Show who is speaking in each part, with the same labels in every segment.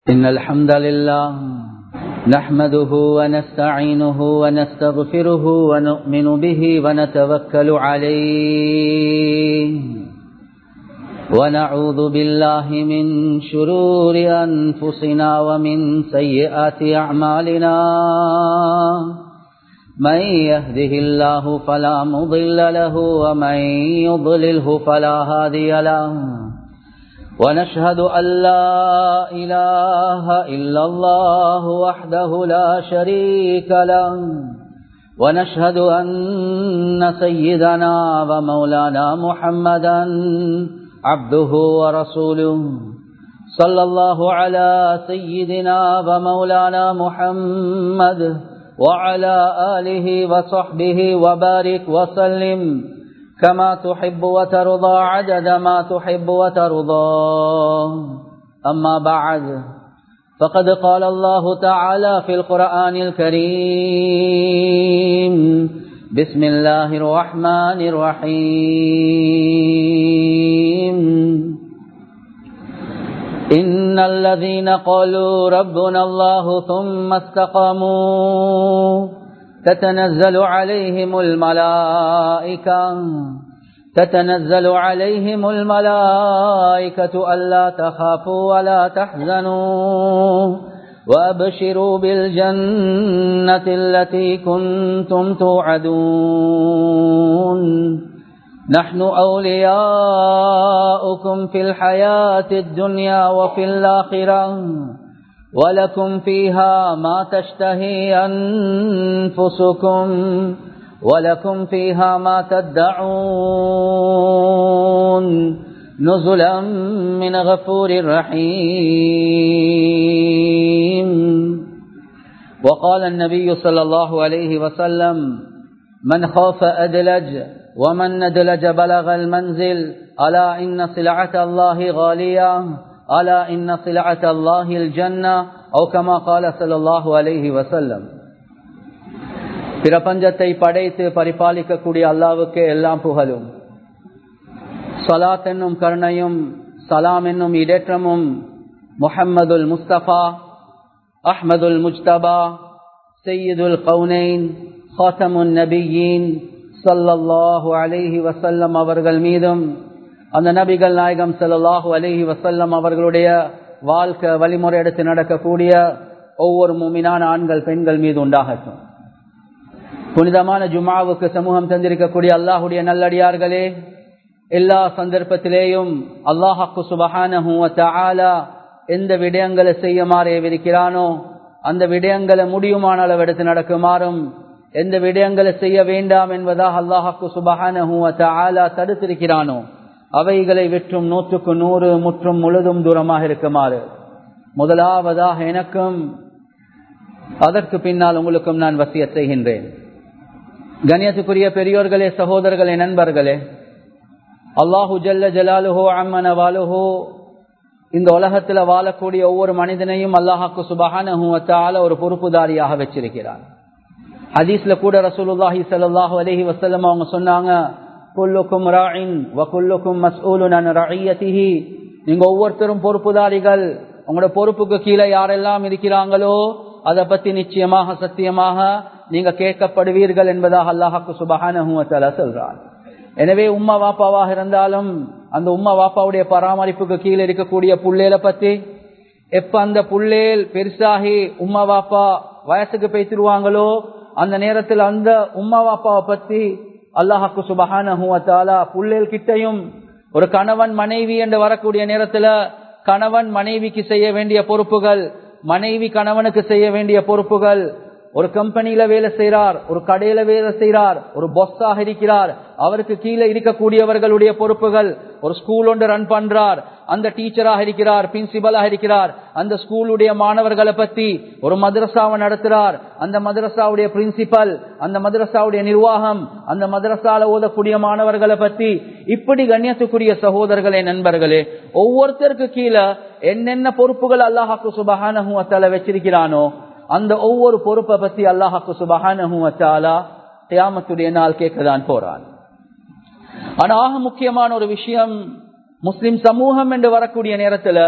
Speaker 1: إن الحمد لله نحمده ونستعينه ونستغفره ونؤمن به ونتوكل عليه ونعوذ بالله من شرور أنفسنا ومن سيئات أعمالنا من يهده الله فلا مضل له ومن يضلله فلا هادي له ونشهد أن لا إله إلا الله وحده لا شريك له ونشهد أن سيدنا ومولانا محمدا عبده ورسوله صلى الله على سيدنا ومولانا محمد وعلى آله وصحبه وبارك وسلم كما تحب وترضى عدد ما تحب وترضى أما بعد فقد قال الله تعالى في القرآن الكريم بسم الله الرحمن الرحيم إن الذين قالوا ربنا الله ثم استقاموا تتنزل عليهم الملائكة تتنزل عليهم الملائكة ألا تخافوا ولا تحزنوا وأبشروا بالجنة التي كنتم توعدون نحن أولياؤكم في الحياة الدنيا وفي الآخرة ولكم فيها ما تشتهي أنفسكم ولكم فيها ما تدعون نزلا من غفور رحيم وقال النبي صلى الله عليه وسلم من خاف أدلج ومن ندلج بلغ المنزل ألا إن سلعة الله غالية ألا إن سلعة الله الجنة أو كما قال صلى الله عليه وسلم பிரபஞ்சத்தை படைத்து பரிபாலிக்கக்கூடிய அல்லாவுக்கு எல்லாம் புகழும் சலாத் என்னும் கருணையும் சலாம் என்னும் இடேற்றமும் முஹம்மதுல் முஸ்தபா அஹ்மதுல் முஜ்தபா சையீதுல் கவுனைன் ஹாத்தமுன் நபியின் சல்லல்லாஹு அலைஹி வசல்லம் அவர்கள் மீதும் அந்த நபிகள் நாயகம் சல்லாஹூ அலஹி வசல்லம் அவர்களுடைய வாழ்க்கை வழிமுறை எடுத்து நடக்கக்கூடிய ஒவ்வொரு மூமினான ஆண்கள் பெண்கள் மீது உண்டாகட்டும் புனிதமான ஜுமாவுக்கு சமூகம் தந்திருக்கக்கூடிய அல்லாஹுடைய நல்லடியார்களே எல்லா சந்தர்ப்பத்திலேயும் அல்லாஹாக்கு சுபஹான எந்த விடயங்களை செய்யுமாறு இருக்கிறானோ அந்த விடயங்களை முடியுமான அளவு எடுத்து நடக்குமாறும் எந்த விடயங்களை செய்ய வேண்டாம் என்பதாக அல்லாஹாக்கு சுபஹான தடுத்திருக்கிறானோ அவைகளை விற்றும் நூற்றுக்கு நூறு முற்றும் முழுதும் தூரமாக இருக்குமாறு முதலாவதாக எனக்கும் அதற்கு பின்னால் உங்களுக்கும் நான் வசிய செய்கின்றேன் கணியத்துக்குரிய பெரியோர்களே சகோதரர்களே நண்பர்களே அல்லாஹு ஜல்ல ஜலாலுஹோ அம்மன வாலுஹோ இந்த உலகத்தில் வாழக்கூடிய ஒவ்வொரு மனிதனையும் அல்லாஹாக்கு சுபஹான ஒரு பொறுப்புதாரியாக வச்சிருக்கிறார் ஹதீஸ்ல கூட ரசூலுல்லாஹி சல்லாஹூ அலஹி வசல்லம் அவங்க சொன்னாங்க குல்லுக்கும் ராயின் வகுல்லுக்கும் மஸ்ஊலுன் ரஐயத்திஹி நீங்க ஒவ்வொருத்தரும் பொறுப்புதாரிகள் உங்களோட பொறுப்புக்கு கீழே யாரெல்லாம் இருக்கிறாங்களோ அதை பத்தி நிச்சயமாக சத்தியமாக நீங்க கேட்கப்படுவீர்கள் என்பதாக அல்லாஹாக்கு சுபஹான சொல்றார் எனவே உம்மா வாப்பாவாக இருந்தாலும் அந்த உம்மா வாப்பாவுடைய பராமரிப்புக்கு கீழே இருக்கக்கூடிய புள்ளேல பத்தி எப்ப அந்த புள்ளேல் பெருசாகி உம்மா வாப்பா வயசுக்கு பேசிடுவாங்களோ அந்த நேரத்தில் அந்த உம்மா வாப்பாவை பத்தி அல்லாஹாக்கு சுபஹான புள்ளேல் கிட்டையும் ஒரு கணவன் மனைவி என்று வரக்கூடிய நேரத்துல கணவன் மனைவிக்கு செய்ய வேண்டிய பொறுப்புகள் மனைவி கணவனுக்கு செய்ய வேண்டிய பொறுப்புகள் ஒரு கம்பெனியில வேலை செய்யறார் ஒரு கடையில வேலை செய்யறார் ஒரு பொஸ்ஸாக இருக்கிறார் அவருக்கு கீழே இருக்கக்கூடியவர்களுடைய பொறுப்புகள் ஒரு ஸ்கூல் ஒன்று ரன் பண்றார் அந்த டீச்சராக இருக்கிறார் பிரின்சிபலாக இருக்கிறார் அந்த ஸ்கூலுடைய மாணவர்களை பத்தி ஒரு மதரசாவை நடத்துறார் அந்த மதரசாவுடைய பிரின்சிபல் அந்த மதரசாவுடைய நிர்வாகம் அந்த மதரசால ஓதக்கூடிய மாணவர்களை பத்தி இப்படி கண்ணியத்துக்குரிய சகோதரர்களே நண்பர்களே ஒவ்வொருத்தருக்கு கீழே என்னென்ன பொறுப்புகள் அல்லாஹாக்கு சுபகான வச்சிருக்கிறானோ அந்த ஒவ்வொரு பொறுப்பை பத்தி அல்லாஹாக்கு சுபகான தியாமத்துடைய நாள் கேட்கதான் போறான் ஆனா ஆக முக்கியமான ஒரு விஷயம் முஸ்லிம் சமூகம் என்று வரக்கூடிய நேரத்துல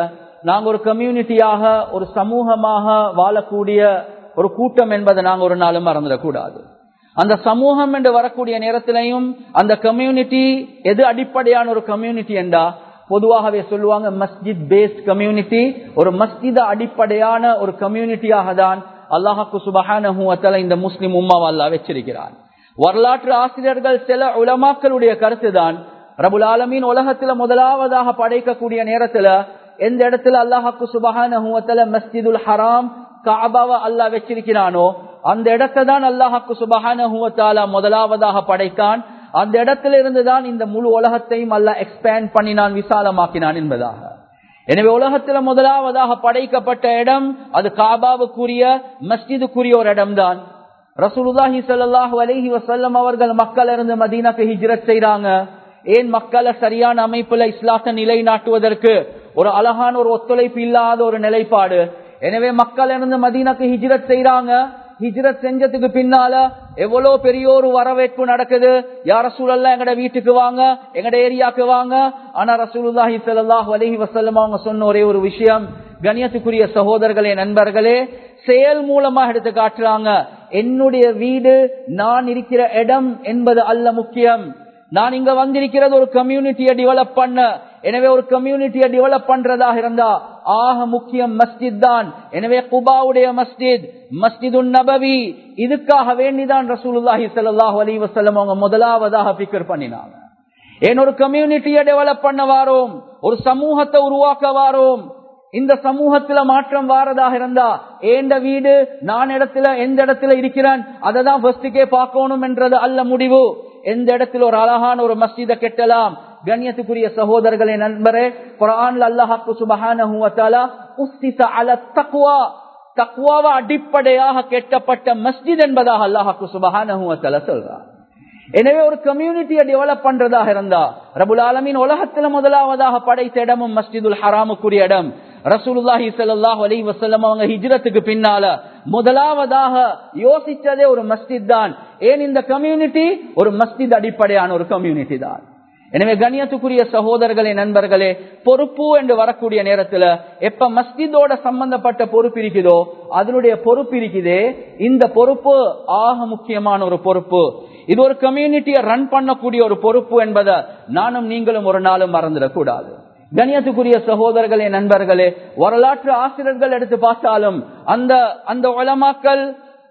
Speaker 1: நாங்க ஒரு கம்யூனிட்டியாக ஒரு சமூகமாக வாழக்கூடிய ஒரு கூட்டம் என்பதை நாங்க ஒரு நாளும் மறந்துடக்கூடாது அந்த சமூகம் என்று வரக்கூடிய நேரத்திலையும் அந்த கம்யூனிட்டி எது அடிப்படையான ஒரு கம்யூனிட்டி என்றா பொதுவாகவே சொல்லுவாங்க மஸ்ஜித் பேஸ்ட் கம்யூனிட்டி ஒரு மஸ்ஜித அடிப்படையான ஒரு கம்யூனிட்டியாக தான் அல்லாஹாக்கு சுபஹான இந்த முஸ்லிம் உம்மாவை அல்லா வச்சிருக்கிறான் வரலாற்று ஆசிரியர்கள் சில உலமாக்களுடைய கருத்து தான் ரபுல் ஆலமீன் உலகத்துல முதலாவதாக படைக்கக்கூடிய நேரத்துல எந்த இடத்துல அல்லாஹாக்கு சுபஹான மஸ்ஜிதுல் ஹராம் காபாவை அல்லா வச்சிருக்கிறானோ அந்த இடத்தை தான் அல்லாஹாக்கு சுபஹான முதலாவதாக படைத்தான் அந்த இடத்துல இருந்துதான் இந்த முழு உலகத்தையும் அல்ல எக்ஸ்பேண்ட் பண்ணினான் விசாலமாக்கினான் என்பதாக எனவே உலகத்துல முதலாவதாக படைக்கப்பட்ட இடம் அது காபாவுக்குரிய மஸ்ஜிதுக்குரிய ஒரு இடம் தான் ரசூலுல்லாஹி ஸல்லல்லாஹு அலைஹி வஸல்லம் அவர்கள் மக்கள் இருந்து மதீனாக்கு ஹிஜ்ரத் செய்றாங்க ஏன் மக்களை சரியான அமைப்புல இஸ்லாத்தை நிலைநாட்டுவதற்கு ஒரு அழகான ஒரு ஒத்துழைப்பு இல்லாத ஒரு நிலைப்பாடு எனவே மக்கள் இருந்து மதீனாக்கு ஹிஜ்ரத் செய்றாங்க ஹிஜ்ரத் செஞ்சதுக்கு பின்னால எவ்வளவு பெரிய ஒரு வரவேற்பு நடக்குது யார சூழல்ல எங்கட வீட்டுக்கு வாங்க எங்கட ஏரியாக்கு வாங்க ஆனா ரசூலுல்லாஹி ஸல்லல்லாஹு அலைஹி வஸல்லம் அவங்க சொன்ன ஒரே ஒரு விஷயம் கண்ணியத்துக்குரிய சகோதரர்களே நண்பர்களே செயல் மூலமா எடுத்து காட்டுறாங்க என்னுடைய வீடு நான் இருக்கிற இடம் என்பது அல்ல முக்கியம் நான் இங்க வந்திருக்கிறது ஒரு கம்யூனிட்டியை டெவலப் பண்ண எனவே ஒரு கம்யூனிட்டியை டெவலப் பண்றதாக இருந்தா ஆக முக்கியம் மஸ்ஜித் தான் எனவே குபாவுடைய மஸ்ஜித் மஸ்ஜிது நபவி இதுக்காக வேண்டிதான் ரசூலுல்லாஹி ஸல்லல்லாஹு அலைஹி வஸல்லம் அவங்க முதலாவதாக பிக்கர் பண்ணினாங்க ஏன் ஒரு கம்யூனிட்டியை டெவலப் பண்ண வாரோம் ஒரு சமூகத்தை உருவாக்க வாரோம் இந்த சமூகத்துல மாற்றம் வாரதாக இருந்தா ஏண்ட வீடு நான் இடத்துல எந்த இடத்துல இருக்கிறேன் அதை தான் ஃபர்ஸ்டுக்கே பார்க்கணும் என்றது அல்ல முடிவு எந்த இடத்துல ஒரு அழகான ஒரு மஸ்ஜித கெட்டலாம் கண்ணியத்துக்குரிய சகோதரர்களே நண்பரே குரான்ல அல்லாஹாக்கு சுபஹானஹு வ தஆலா உஸ்திஸ அல தக்வா தக்வாவை அடிப்படையாக கெட்டப்பட்ட மஸ்ஜித் என்பதாக அல்லாஹாக்கு சுபஹானஹு வ தஆலா சொல்றார் எனவே ஒரு கம்யூனிட்டியை டெவலப் பண்றதாக இருந்தா ரபுல் ஆலமின் உலகத்துல முதலாவதாக படைத்த இடமும் மஸ்ஜிதுல் ஹராமுக்குரிய இடம் ரசூலுல்லாஹி ஸல்லல்லாஹு அலைஹி வஸல்லம் அவங்க ஹிஜ்ரத்துக்கு பின்னால முதலாவதாக யோசிச்சதே ஒரு மஸ்ஜித் தான் ஏன் இந்த கம்யூனிட்டி ஒரு மஸ்ஜித் அடிப்படையான ஒரு கம்யூனிட்டி தான் எனவே கண்ணியத்துக்குரிய சகோதரர்களே நண்பர்களே பொறுப்பு என்று வரக்கூடிய நேரத்துல எப்ப மஸ்ஜிதோட சம்பந்தப்பட்ட பொறுப்பு இருக்குதோ அதனுடைய பொறுப்பு இருக்குதே இந்த பொறுப்பு ஆக முக்கியமான ஒரு பொறுப்பு இது ஒரு கம்யூனிட்டியை ரன் பண்ணக்கூடிய ஒரு பொறுப்பு என்பதை நானும் நீங்களும் ஒரு நாளும் மறந்துடக்கூடாது கணியத்துக்குரிய சகோதரர்களே நண்பர்களே வரலாற்று ஆசிரியர்கள் எடுத்து பார்த்தாலும் அந்த அந்த உலமாக்கள்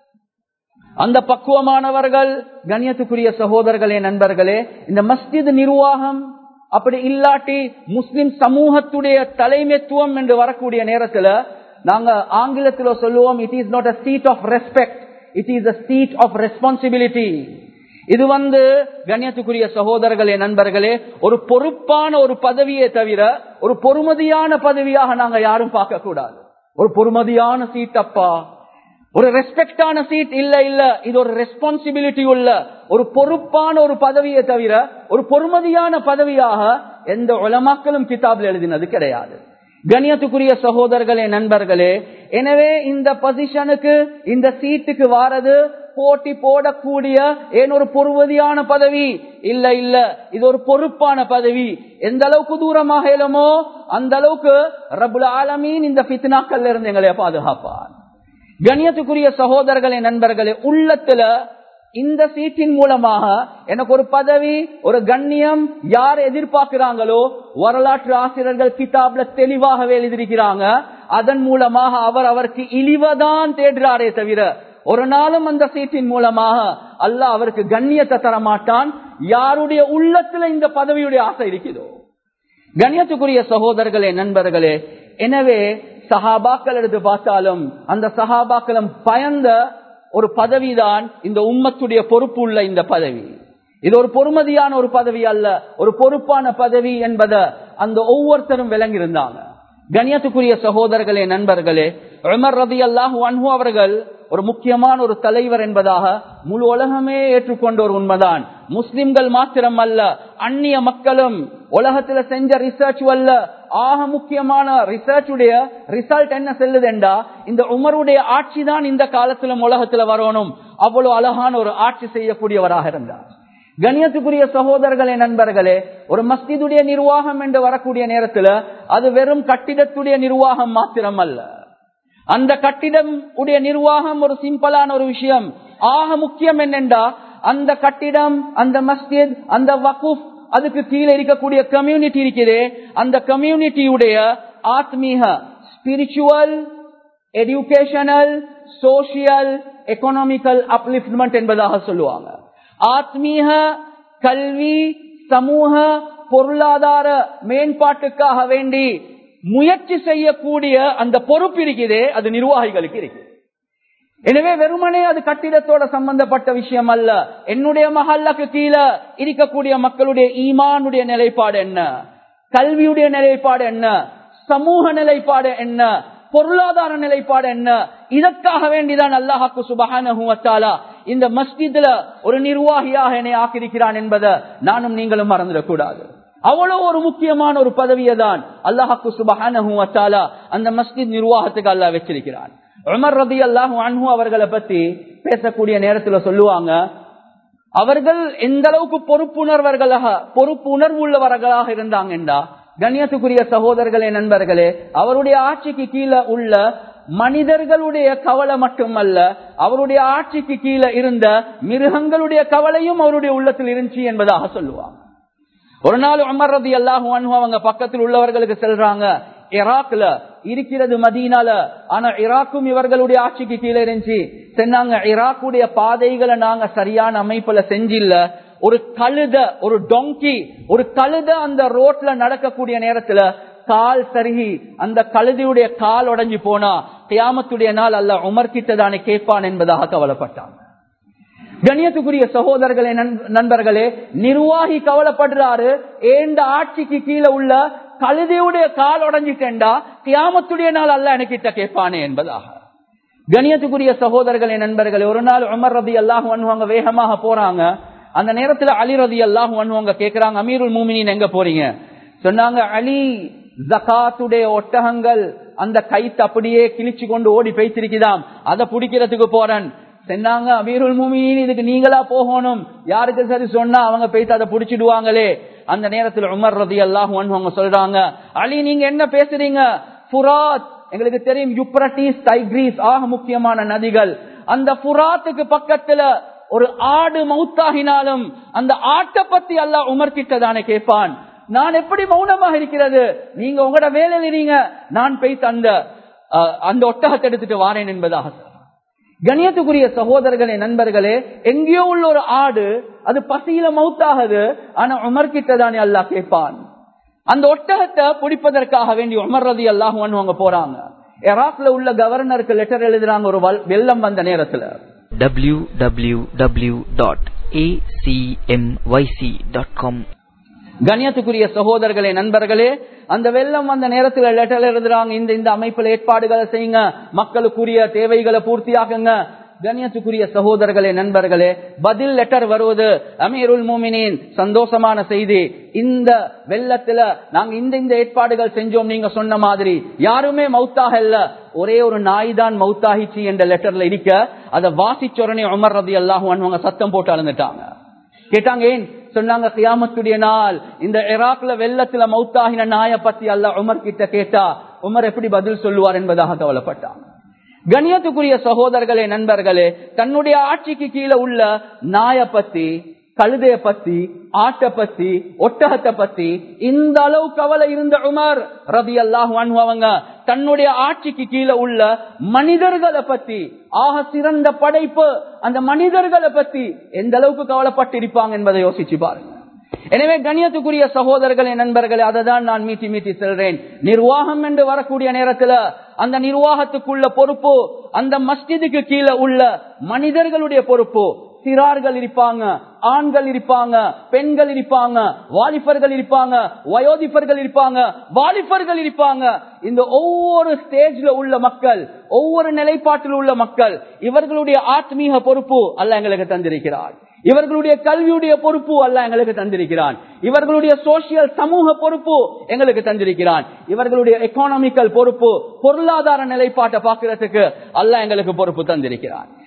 Speaker 1: அந்த பக்குவமானவர்கள் கண்ணியத்துக்குரிய சகோதரர்களே நண்பர்களே இந்த மஸ்ஜித் நிர்வாகம் அப்படி இல்லாட்டி முஸ்லிம் சமூகத்துடைய தலைமைத்துவம் என்று வரக்கூடிய நேரத்துல நாங்க ஆங்கிலத்தில் சொல்லுவோம் it is not a seat of respect it is a seat of responsibility இது வந்து கண்ணியத்துக்குரிய சகோதரர்களே நண்பர்களே ஒரு பொறுப்பான ஒரு பதவியை தவிர ஒரு பொறுமதியான பதவியாக நாங்க யாரும் பார்க்க கூடாது ஒரு பொறுமதியான சீட் அப்பா ஒரு ரெஸ்பெக்டான சீட் இல்ல இல்ல இது ஒரு ரெஸ்பான்சிபிலிட்டி உள்ள ஒரு பொறுப்பான ஒரு பதவியை தவிர ஒரு பொறுமதியான பதவியாக எந்த உலமாக்களும் கிதாபில் எழுதினது கிடையாது கண்ணியத்துக்குரிய சகோதரர்களே நண்பர்களே எனவே இந்த பொசிஷனுக்கு இந்த சீட்டுக்கு வாரது போட்டி போடக்கூடிய ஏன் ஒரு பொறுமதியான பதவி இல்ல இல்ல இது ஒரு பொறுப்பான பதவி எந்த அளவுக்கு தூரமாக இயலுமோ அந்த அளவுக்கு ரபுல் ஆலமீன் இந்த பித்னாக்கள்ல இருந்து எங்களை பாதுகாப்பான் கண்ணியத்துக்குரிய சகோதரர்களே நண்பர்களே உள்ளத்துல இந்த சீட்டின் மூலமாக எனக்கு ஒரு பதவி ஒரு கண்ணியம் யார் எதிர்பார்க்கிறாங்களோ வரலாற்று ஆசிரியர்கள் கிதாப்ல தெளிவாகவே எழுதியிருக்கிறாங்க அதன் மூலமாக அவர் அவருக்கு இழிவதான் தேடுறாரே தவிர ஒரு நாளும் அந்த சீட்டின் மூலமாக அல்ல அவருக்கு கண்ணியத்தை தர மாட்டான் யாருடைய உள்ளத்துல இந்த பதவியுடைய ஆசை இருக்குதோ கண்ணியத்துக்குரிய சகோதரர்களே நண்பர்களே எனவே சஹாபாக்கள் எடுத்து பார்த்தாலும் அந்த சஹாபாக்களும் பயந்த ஒரு பதவிதான் இந்த உம்மத்துடைய பொறுப்பு உள்ள இந்த பதவி இது ஒரு பொறுமதியான ஒரு பதவி அல்ல ஒரு பொறுப்பான பதவி என்பதை அந்த ஒவ்வொருத்தரும் விளங்கியிருந்தாங்க கண்ணியத்துக்குரிய சகோதரர்களே நண்பர்களே உமர் ரதி அல்லாஹு அன்ஹு அவர்கள் ஒரு முக்கியமான ஒரு தலைவர் என்பதாக முழு உலகமே ஏற்றுக்கொண்ட ஒரு உண்மைதான் முஸ்லிம்கள் மாத்திரம் அல்ல அந்நிய மக்களும் உலகத்துல செஞ்ச ரிசர்ச் அல்ல ஆக முக்கியமான ரிசர்ச் உடைய ரிசல்ட் என்ன செல்லுதுண்டா இந்த உமருடைய ஆட்சி தான் இந்த காலத்திலும் உலகத்துல வரணும் அவ்வளவு அழகான ஒரு ஆட்சி செய்யக்கூடியவராக இருந்தார் கண்ணியத்துக்குரிய சகோதரர்களே நண்பர்களே ஒரு மஸ்ஜிதுடைய நிர்வாகம் என்று வரக்கூடிய நேரத்துல அது வெறும் கட்டிடத்துடைய நிர்வாகம் மாத்திரம் அல்ல அந்த கட்டிடம் உடைய நிர்வாகம் ஒரு சிம்பிளான ஒரு விஷயம் ஆக முக்கியம் என்னென்றா அந்த கட்டிடம் அந்த மஸ்ஜித் அந்த வகுப் அதுக்கு கீழே இருக்கக்கூடிய கம்யூனிட்டி இருக்குது அந்த கம்யூனிட்டியுடைய ஆத்மீக spiritual educational social economical upliftment என்பதாக சொல்லுவாங்க ஆத்மீக கல்வி சமூக பொருளாதார மேம்பாட்டுக்காக வேண்டி முயற்சி செய்யக்கூடிய அந்த பொறுப்பு இருக்குதே அது நிர்வாகிகளுக்கு இருக்கு எனவே வெறுமனே அது கட்டிடத்தோட சம்பந்தப்பட்ட விஷயம் அல்ல என்னுடைய மகல்லாக்கு கீழே இருக்கக்கூடிய மக்களுடைய ஈமானுடைய நிலைப்பாடு என்ன கல்வியுடைய நிலைப்பாடு என்ன சமூக நிலைப்பாடு என்ன பொருளாதார நிலைப்பாடு என்ன இதற்காக வேண்டிதான் அல்லாஹாக்கு சுபகான இந்த மஸ்ஜித்ல ஒரு நிர்வாகியாக என்னை ஆக்கியிருக்கிறான் என்பதை நானும் நீங்களும் மறந்துடக்கூடாது அவ்வளவு ஒரு முக்கியமான ஒரு பதவியை தான் அல்லாஹாக்கு சுபகான அந்த மஸ்ஜித் நிர்வாகத்துக்கு அல்லாஹ் வச்சிருக்கிறான் உமர் ரதி அல்லாஹு அன்ஹு அவர்களை பத்தி பேசக்கூடிய நேரத்துல சொல்லுவாங்க அவர்கள் எந்த அளவுக்கு பொறுப்புணர்வர்களாக பொறுப்பு உணர்வு உள்ளவர்களாக இருந்தாங்கண்டா கண்ணியத்துக்குரிய சகோதரர்களே நண்பர்களே அவருடைய ஆட்சிக்கு கீழே உள்ள மனிதர்களுடைய கவலை மட்டுமல்ல அவருடைய ஆட்சிக்கு கீழே இருந்த மிருகங்களுடைய கவலையும் அவருடைய உள்ளத்தில் இருந்துச்சு என்பதாக சொல்லுவாங்க ஒரு நாள் உமர் ரதி அல்லாஹு அன்ஹு அவங்க பக்கத்தில் உள்ளவர்களுக்கு செல்றாங்க ஈராக்ல இருக்கிறது மதீனால ஆனா ஈராக்கும் இவர்களுடைய ஆட்சிக்கு கீழே இருந்துச்சு சொன்னாங்க ஈராக்குடைய பாதைகளை நாங்க சரியான அமைப்புல செஞ்சில்ல ஒரு கழுத ஒரு டொங்கி ஒரு கழுத அந்த ரோட்ல நடக்கக்கூடிய நேரத்துல கால் சருகி அந்த கழுதியுடைய கால் உடஞ்சி போனா கியாமத்துடைய நாள் அல்ல உமர் கிட்ட தானே கேட்பான் என்பதாக கவலைப்பட்டாங்க கணியத்துக்குரிய சகோதரர்களே நண்பர்களே நிர்வாகி கவலைப்படுறாரு ஏந்த ஆட்சிக்கு கீழே உள்ள கழுதையுடைய கால் உடஞ்சிட்டேன்டா கியாமத்துடைய நாள் அல்ல எனக்கிட்ட கேட்பானே என்பதாக கணியத்துக்குரிய சகோதரர்களே நண்பர்களே ஒரு நாள் உமர் ரதி அல்லாஹ் அனுவாங்க வேகமாக போறாங்க அந்த நேரத்துல அலி ரதி அல்லாஹ் அனுவாங்க கேட்கிறாங்க அமீருல் மூமினின் எங்க போறீங்க சொன்னாங்க அலி ஜகாத்துடைய ஒட்டகங்கள் அந்த கைத்து அப்படியே கிழிச்சு கொண்டு ஓடி பேசிருக்குதாம் அதை பிடிக்கிறதுக்கு போறேன் சொன்னாங்க அமீருல் மூமின் இதுக்கு நீங்களா போகணும் யாருக்கு சரி சொன்னா அவங்க போயிட்டு அதை புடிச்சிடுவாங்களே அந்த நேரத்தில் உமர் ரதி அல்லாஹ் அவங்க சொல்றாங்க அலி நீங்க என்ன பேசுறீங்க புராத் எங்களுக்கு தெரியும் யுப்ரட்டிஸ் டைக்ரீஸ் ஆக முக்கியமான நதிகள் அந்த புராத்துக்கு பக்கத்துல ஒரு ஆடு மவுத்தாகினாலும் அந்த ஆட்டை பத்தி அல்லாஹ் உமர் கிட்ட தானே கேட்பான் நான் எப்படி மௌனமாக இருக்கிறது நீங்க உங்களோட வேலையில் இருங்க நான் போய்த்து அந்த அந்த ஒட்டகத்தை எடுத்துட்டு வாரேன் என்பதாக கணியத்துக்குரிய சகோதரர்களே நண்பர்களே எங்கேயோ உள்ள ஒரு ஆடு அது பசியில மவுத்தாகுது ஆனா உமர் கிட்ட தானே அல்லாஹ் கேட்பான் அந்த ஒட்டகத்தை பிடிப்பதற்காக வேண்டி உமர் ரதி அல்லாஹ் அவங்க போறாங்க எராக்ல உள்ள கவர்னருக்கு லெட்டர் எழுதுறாங்க ஒரு வெள்ளம் வந்த நேரத்துல
Speaker 2: www.acmyc.com
Speaker 1: கண்ணியத்துக்குரிய சகோதரர்களே நண்பர்களே அந்த வெள்ளம் வந்த நேரத்தில் லெட்டர் எழுதுறாங்க இந்த இந்த அமைப்புல ஏற்பாடுகளை செய்யுங்க மக்களுக்குரிய தேவைகளை பூர்த்தியாக்குங்க கண்ணியத்துக்குரிய சகோதரர்களே நண்பர்களே பதில் லெட்டர் வருவது அமீருல் மூமினின் சந்தோஷமான செய்தி இந்த வெள்ளத்துல நாங்க இந்த இந்த ஏற்பாடுகள் செஞ்சோம் நீங்க சொன்ன மாதிரி யாருமே மவுத்தாக இல்ல ஒரே ஒரு நாய் தான் மவுத்தாகிச்சு என்ற லெட்டர்ல இருக்க அதை வாசிச்சொடனே உமர் ரதி அல்லாஹுவான் சத்தம் போட்டு அளந்துட்டாங்க கேட்டாங்க ஏன் சொன்னாங்க கியாமத்துடைய நாள் இந்த இராக்ல வெள்ளத்துல மவுத்தாகின நாய பத்தி அல்ல உமர் கிட்ட கேட்டா உமர் எப்படி பதில் சொல்லுவார் என்பதாக கவலைப்பட்டாங்க கண்ணியத்துக்குரிய சகோதரர்களே நண்பர்களே தன்னுடைய ஆட்சிக்கு கீழே உள்ள நாய பத்தி கழுதைய பத்தி ஆட்டை பத்தி ஒட்டகத்தை பத்தி இந்த அளவு கவலை இருந்த உமர் ரதி அல்லாஹ் அவங்க தன்னுடைய ஆட்சிக்கு கீழே உள்ள மனிதர்களை பத்தி ஆக சிறந்த படைப்பு அந்த மனிதர்களை பத்தி எந்த அளவுக்கு கவலைப்பட்டு இருப்பாங்க என்பதை யோசிச்சு பாருங்க எனவே கண்ணியத்துக்குரிய சகோதரர்களே நண்பர்களே அதை தான் நான் மீட்டி மீட்டி செல்றேன் நிர்வாகம் என்று வரக்கூடிய நேரத்துல அந்த நிர்வாகத்துக்குள்ள பொறுப்பு அந்த மஸ்ஜிதுக்கு கீழே உள்ள மனிதர்களுடைய பொறுப்பு சிறார்கள் இருப்பாங்க ஆண்கள் இருப்பாங்க பெண்கள் இருப்பாங்க வாலிபர்கள் இருப்பாங்க வயோதிபர்கள் இருப்பாங்க வாலிபர்கள் இருப்பாங்க இந்த ஒவ்வொரு ஸ்டேஜ்ல உள்ள மக்கள் ஒவ்வொரு நிலைப்பாட்டில் உள்ள மக்கள் இவர்களுடைய ஆத்மீக பொறுப்பு அல்ல எங்களுக்கு தந்திருக்கிறார் இவர்களுடைய கல்வியுடைய பொறுப்பு அல்ல எங்களுக்கு தந்திருக்கிறான் இவர்களுடைய சோசியல் சமூக பொறுப்பு எங்களுக்கு தந்திருக்கிறான் இவர்களுடைய எக்கானமிக்கல் பொறுப்பு பொருளாதார நிலைப்பாட்டை பார்க்கறதுக்கு அல்ல எங்களுக்கு பொறுப்பு தந்திருக்கிறான்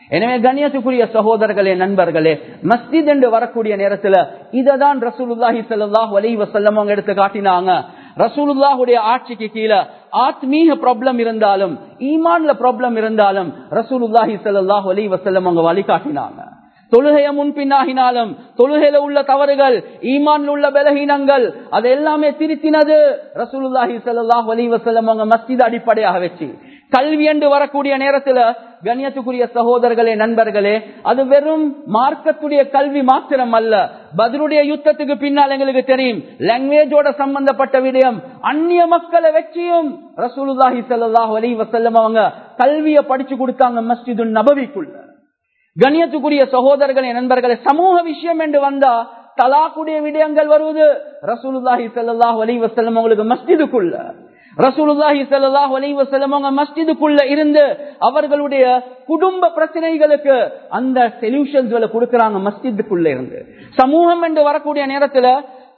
Speaker 1: எனவே கண்ணியத்துக்குரிய சகோதரர்களே நண்பர்களே மஸ்ஜித் என்று வரக்கூடிய நேரத்துல இததான் ரசூலுல்லாஹி ஸல்லல்லாஹு அலைஹி வஸல்லம் அவங்க எடுத்து காட்டினாங்க ரசூலுல்லாஹுடைய ஆட்சிக்கு கீழே ஆத்மீக ப்ராப்ளம் இருந்தாலும் ஈமான்ல ப்ராப்ளம் இருந்தாலும் ரசூலுல்லாஹி ஸல்லல்லாஹு அலைஹி வஸல்லம் அவங்க வழிகாட்டினாங்க தொழுகைய முன்பின்னாகினாலும் தொழுகையில உள்ள தவறுகள் ஈமான்ல உள்ள பலகீனங்கள் அது எல்லாமே திருத்தினது ரசூலுல்லாஹி ஸல்லல்லாஹு அலைஹி வஸல்லம் அவங்க மஸ்ஜித் அடிப்படையாக வச்சு கல்வி என்று வரக்கூடிய நேரத்துல கண்ணியத்துக்குரிய சகோதரர்களே நண்பர்களே அது வெறும் மார்க்கத்துடைய கல்வி மாத்திரம் அல்ல பதிலுடைய யுத்தத்துக்கு பின்னால் எங்களுக்கு தெரியும் லாங்குவேஜோட சம்பந்தப்பட்ட விடயம் அந்நிய மக்களை வச்சியும் ரசூலுல்லாஹி ஸல்லல்லாஹு அலைஹி வஸல்லம் அவங்க கல்வியை படிச்சு கொடுத்தாங்க மஸ்ஜிது நபவிக்குள்ள கண்ணியத்துக்குரிய சகோதரர்களே நண்பர்களே சமூக விஷயம் என்று வந்தா தலாக்குடைய விடயங்கள் வருவது ரசூலுல்லாஹி ஸல்லல்லாஹு அலைஹி வஸல்லம் அவங்களுக்கு மஸ்ஜிதுக்குள்ள ரசூலுல்லாஹி ஸல்லல்லாஹு அலைஹி வஸல்லம் அவங்க மஸ்ஜிதுக்குள்ள இருந்து அவர்களுடைய குடும்ப பிரச்சனைகளுக்கு அந்த சொல்யூஷன்ஸ்களை கொடுக்கறாங்க மஸ்ஜிதுக்குள்ள இருந்து சமூகம் என்று வரக்கூடிய நேரத்துல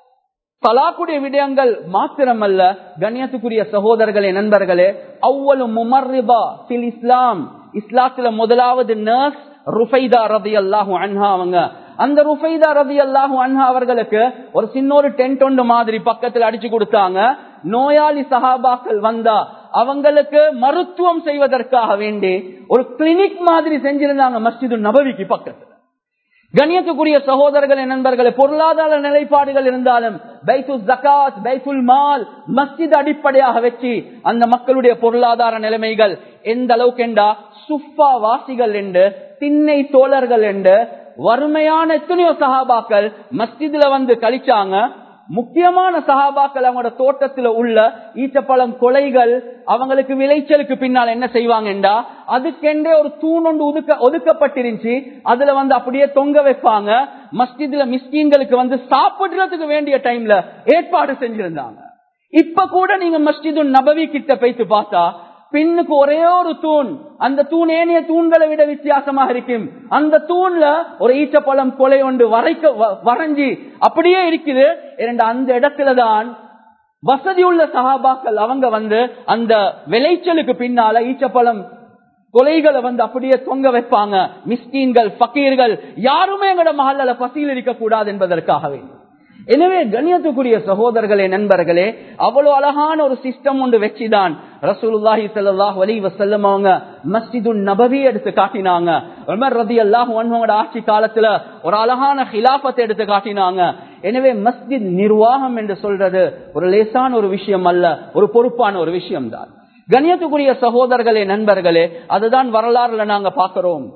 Speaker 1: தலாக்குடைய விடயங்கள் மாத்திரமல்ல கண்ணியத்துக்குரிய சகோதரர்களே நண்பர்களே அவ்வளவு முமர்ரிபா பில் இஸ்லாம் இஸ்லாத்துல முதலாவது நர்ஸ் ருஃபைதா ரதி அல்லாஹு அன்ஹா அவங்க அந்த ருஃபைதா ரதி அல்லாஹு அன்ஹா அவர்களுக்கு ஒரு சின்ன ஒரு டென்ட் ஒன்று மாதிரி பக்கத்தில் அடிச்சு கொடுத்தாங்க நோயாளி சஹாபாக்கள் வந்தா அவங்களுக்கு மருத்துவம் செய்வதற்காக வேண்டி ஒரு கிளினிக் மாதிரி செஞ்சிருந்தாங்க மஸ்ஜிது நபவிக்கு பக்கத்துல கண்ணியத்துக்குரிய சகோதரர்களே நண்பர்களே பொருளாதார நிலைப்பாடுகள் இருந்தாலும் பைத்துல் ஜகாத் பைத்துல் மால் மஸ்ஜித் அடிப்படையாக வச்சு அந்த மக்களுடைய பொருளாதார நிலைமைகள் எந்த அளவுக்கு என்றா சுஃபா வாசிகள் என்று திண்ணை தோழர்கள் என்று வறுமையான எத்தனையோ சகாபாக்கள் மஸ்ஜிதுல வந்து கழிச்சாங்க முக்கியமான சகாபாக்கள் அவங்களோட தோட்டத்துல உள்ள ஈச்சப்பழம் கொலைகள் அவங்களுக்கு விளைச்சலுக்கு பின்னால் என்ன செய்வாங்கண்டா அதுக்கெண்டே ஒரு தூண் ஒன்று ஒதுக்க ஒதுக்கப்பட்டிருந்துச்சு அதுல வந்து அப்படியே தொங்க வைப்பாங்க மஸ்ஜிதுல மிஸ்கீன்களுக்கு வந்து சாப்பிடுறதுக்கு வேண்டிய டைம்ல ஏற்பாடு செஞ்சிருந்தாங்க இப்ப கூட நீங்க மஸ்ஜிது நபவி கிட்ட போயிட்டு பார்த்தா பின்னுக்கு ஒரே ஒரு தூண் அந்த தூண் ஏனைய தூண்களை விட வித்தியாசமாக இருக்கும் அந்த தூண்ல ஒரு ஈச்சப்பழம் கொலை ஒன்று வரைக்க வரைஞ்சி அப்படியே இருக்குது இரண்டு அந்த இடத்துலதான் வசதி உள்ள சகாபாக்கள் அவங்க வந்து அந்த விளைச்சலுக்கு பின்னால ஈச்சப்பழம் கொலைகளை வந்து அப்படியே தொங்க வைப்பாங்க மிஸ்கீன்கள் பக்கீர்கள் யாருமே எங்கட மகல்ல பசியில் இருக்க கூடாது என்பதற்காகவே எனவே கண்ணியத்துக்குரிய சகோதரர்களே நண்பர்களே அவ்வளவு அழகான ஒரு சிஸ்டம் ஒன்று வச்சுதான் ரசூலுல்லாஹி ஸல்லல்லாஹு அலைஹி வஸல்லம் அவங்க மஸ்ஜிது நபவி எடுத்து காட்டினாங்க உமர் ரலியல்லாஹு அன்ஹுவோட ஆட்சி காலத்துல ஒரு அழகான ஹிலாஃபத்தை எடுத்து காட்டினாங்க எனவே மஸ்ஜித் நிர்வாகம் என்று சொல்றது ஒரு லேசான ஒரு விஷயம் அல்ல ஒரு பொறுப்பான ஒரு விஷயம் தான் கண்ணியத்துக்குரிய சகோதரர்களே நண்பர்களே அதுதான் வரலாறுல நாங்க பாக்கிறோம்